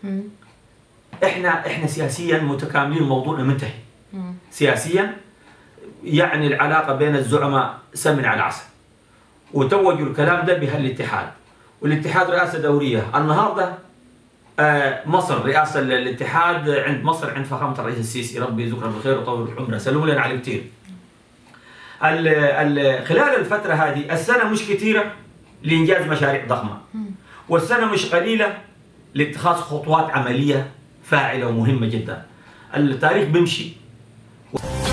مم. احنا احنا سياسيا متكاملين موضوعنا منتهي مم. سياسيا يعني العلاقه بين الزعماء سمن على عسل وتوجوا الكلام ده بهالاتحاد والاتحاد رئاسه دوريه النهارده آه، مصر رئاسه ال- الاتحاد عند مصر عند فخامه الرئيس السيسي ربي يذكره بالخير ويطول عمره سلموا لنا عليه كثير ال- ال- خلال الفتره هذه السنه مش كثيره لانجاز مشاريع ضخمه والسنه مش قليله لاتخاذ خطوات عمليه فاعله ومهمه جدا التاريخ بيمشي